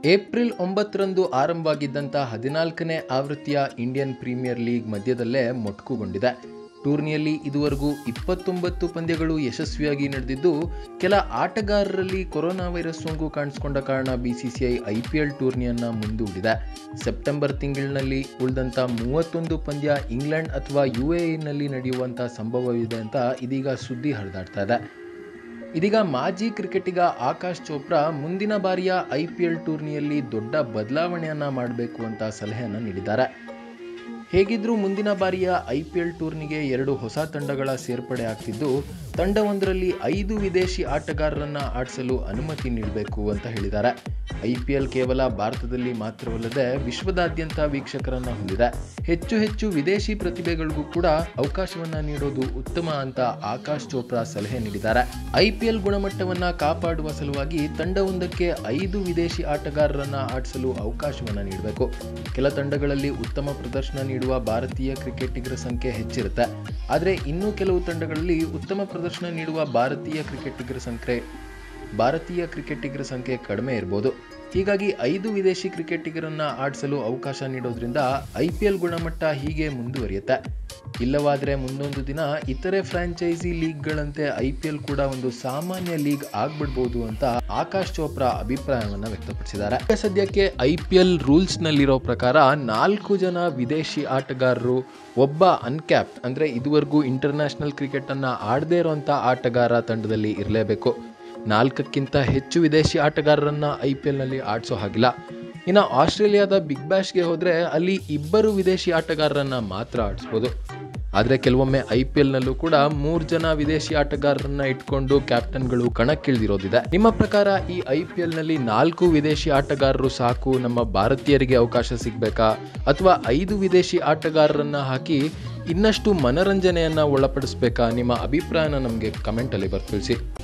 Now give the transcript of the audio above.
April ಒಂಬತ್ತರಂದು ಆರಂಭವಾಗಿದ್ದಂಥ ಹದಿನಾಲ್ಕನೇ ಆವೃತ್ತಿಯ ಇಂಡಿಯನ್ ಪ್ರೀಮಿಯರ್ ಲೀಗ್ ಮಧ್ಯದಲ್ಲೇ ಮೊಟಕುಗೊಂಡಿದೆ ಟೂರ್ನಿಯಲ್ಲಿ ಇದುವರೆಗೂ ಇಪ್ಪತ್ತೊಂಬತ್ತು ಪಂದ್ಯಗಳು ಯಶಸ್ವಿಯಾಗಿ ನಡೆದಿದ್ದು ಕೆಲ ಆಟಗಾರರಲ್ಲಿ ಕೊರೋನಾ ವೈರಸ್ ಸೋಂಕು ಕಾಣಿಸಿಕೊಂಡ ಕಾರಣ ಬಿಸಿಸಿಐ ಐಪಿಎಲ್ ಟೂರ್ನಿಯನ್ನು ಮುಂದೂಡಿದೆ ಸೆಪ್ಟೆಂಬರ್ ತಿಂಗಳಿನಲ್ಲಿ ಉಳಿದಂಥ ಮೂವತ್ತೊಂದು ಪಂದ್ಯ ಇಂಗ್ಲೆಂಡ್ ಅಥವಾ ಯು ಎನಲ್ಲಿ ನಡೆಯುವಂಥ ಸಂಭವವಿದೆ ಅಂತ ಇದೀಗ ಸುದ್ದಿ ಹರಿದಾಡ್ತಾ ಇದೆ ಇದೀಗ ಮಾಜಿ ಕ್ರಿಕೆಟಿಗ ಆಕಾಶ್ ಚೋಪ್ರಾ ಮುಂದಿನ ಬಾರಿಯ ಐ ಪಿ ಎಲ್ ಟೂರ್ನಿಯಲ್ಲಿ ದೊಡ್ಡ ಬದಲಾವಣೆಯನ್ನ ಮಾಡಬೇಕು ಅಂತ ಸಲಹೆಯನ್ನು ನೀಡಿದ್ದಾರೆ ಹೇಗಿದ್ರೂ ಮುಂದಿನ ಬಾರಿಯ ಐ ಪಿ ಎಲ್ ಟೂರ್ನಿಗೆ ಎರಡು ಹೊಸ ತಂಡಗಳ ಸೇರ್ಪಡೆ ಆಗ್ತಿದ್ದು ತಂಡವೊಂದರಲ್ಲಿ ಐದು ವಿದೇಶಿ ಆಟಗಾರರನ್ನ ಆಡಿಸಲು ಅನುಮತಿ ನೀಡಬೇಕು ಅಂತ ಹೇಳಿದ್ದಾರೆ ಐ ಪಿ ಎಲ್ ಕೇವಲ ಭಾರತದಲ್ಲಿ ಮಾತ್ರವಲ್ಲದೆ ವಿಶ್ವದಾದ್ಯಂತ ವೀಕ್ಷಕರನ್ನ ಹೊಂದಿದೆ ಹೆಚ್ಚು ಹೆಚ್ಚು ವಿದೇಶಿ ಪ್ರತಿಭೆಗಳಿಗೂ ಕೂಡ ಅವಕಾಶವನ್ನ ನೀಡೋದು ಉತ್ತಮ ಅಂತ ಆಕಾಶ್ ಚೋಪ್ರಾ ಸಲಹೆ ನೀಡಿದ್ದಾರೆ ಐ ಪಿ ಎಲ್ ಗುಣಮಟ್ಟವನ್ನ ಕಾಪಾಡುವ ಸಲುವಾಗಿ ತಂಡವೊಂದಕ್ಕೆ ಐದು ವಿದೇಶಿ ಆಟಗಾರರನ್ನ ಆಡಿಸಲು ಅವಕಾಶವನ್ನ ನೀಡಬೇಕು ಕೆಲ ತಂಡಗಳಲ್ಲಿ ಉತ್ತಮ ಪ್ರದರ್ಶನ ನೀಡುವ ಭಾರತೀಯ ಕ್ರಿಕೆಟಿಗರ ಸಂಖ್ಯೆ ಹೆಚ್ಚಿರುತ್ತೆ ಆದರೆ ಇನ್ನೂ ಕೆಲವು ತಂಡಗಳಲ್ಲಿ ಉತ್ತಮ ಪ್ರದರ್ಶನ ನೀಡುವ ಭಾರತೀಯ ಕ್ರಿಕೆಟಿಗರ ಸಂಖ್ಯೆ ಭಾರತೀಯ ಕ್ರಿಕೆಟಿಗರ ಸಂಖ್ಯೆ ಕಡಿಮೆ ಇರ್ಬೋದು ಹೀಗಾಗಿ ಐದು ವಿದೇಶಿ ಕ್ರಿಕೆಟಿಗರನ್ನ ಆಡಿಸಲು ಅವಕಾಶ ನೀಡೋದ್ರಿಂದ ಐ ಪಿ ಎಲ್ ಗುಣಮಟ್ಟ ಹೀಗೆ ಮುಂದುವರಿಯುತ್ತೆ ಇಲ್ಲವಾದರೆ ಮುಂದೊಂದು ದಿನ ಇತರೆ ಫ್ರಾಂಚೈಸಿ ಲೀಗ್ಗಳಂತೆ ಐ ಪಿ ಎಲ್ ಕೂಡ ಒಂದು ಸಾಮಾನ್ಯ ಲೀಗ್ ಆಗ್ಬಿಡ್ಬೋದು ಅಂತ ಆಕಾಶ್ ಚೋಪ್ರಾ ಅಭಿಪ್ರಾಯವನ್ನ ವ್ಯಕ್ತಪಡಿಸಿದ್ದಾರೆ ಈಗ ಸದ್ಯಕ್ಕೆ ಐ ಪಿ ಎಲ್ ರೂಲ್ಸ್ನಲ್ಲಿರೋ ಪ್ರಕಾರ ನಾಲ್ಕು ಜನ ವಿದೇಶಿ ಆಟಗಾರರು ಒಬ್ಬ ಅನ್ಕ್ಯಾಪ್ಟ್ ಅಂದರೆ ಇದುವರೆಗೂ ಇಂಟರ್ನ್ಯಾಷನಲ್ ಕ್ರಿಕೆಟನ್ನು ಆಡದೇ ಇರೋಂಥ ಆಟಗಾರ ತಂಡದಲ್ಲಿ ಇರಲೇಬೇಕು ನಾಲ್ಕಕ್ಕಿಂತ ಹೆಚ್ಚು ವಿದೇಶಿ ಆಟಗಾರರನ್ನ ಐ ಪಿ ಎಲ್ನಲ್ಲಿ ಆಡಿಸೋ ಹಾಗಿಲ್ಲ ಇನ್ನು ಆಸ್ಟ್ರೇಲಿಯಾದ ಬಿಗ್ ಬ್ಯಾಶ್ಗೆ ಹೋದರೆ ಅಲ್ಲಿ ಇಬ್ಬರು ವಿದೇಶಿ ಆಟಗಾರರನ್ನ ಮಾತ್ರ ಆಡಿಸ್ಬೋದು ಆದರೆ ಕೆಲವೊಮ್ಮೆ ಐ ಪಿ ಎಲ್ನಲ್ಲೂ ಕೂಡ ಮೂರು ಜನ ವಿದೇಶಿ ಆಟಗಾರರನ್ನ ಇಟ್ಕೊಂಡು ಕ್ಯಾಪ್ಟನ್ಗಳು ಕಣಕ್ಕಿಳಿದಿರೋದಿದೆ ನಿಮ್ಮ ಪ್ರಕಾರ ಈ ಐ ಪಿ ಎಲ್ನಲ್ಲಿ ನಾಲ್ಕು ವಿದೇಶಿ ಆಟಗಾರರು ಸಾಕು ನಮ್ಮ ಭಾರತೀಯರಿಗೆ ಅವಕಾಶ ಸಿಗಬೇಕಾ ಅಥವಾ ಐದು ವಿದೇಶಿ ಆಟಗಾರರನ್ನ ಹಾಕಿ ಇನ್ನಷ್ಟು ಮನರಂಜನೆಯನ್ನ ಒಳಪಡಿಸ್ಬೇಕಾ ನಿಮ್ಮ ಅಭಿಪ್ರಾಯನ ನಮಗೆ ಕಮೆಂಟಲ್ಲಿ ಬರ್ತಿಳಿಸಿ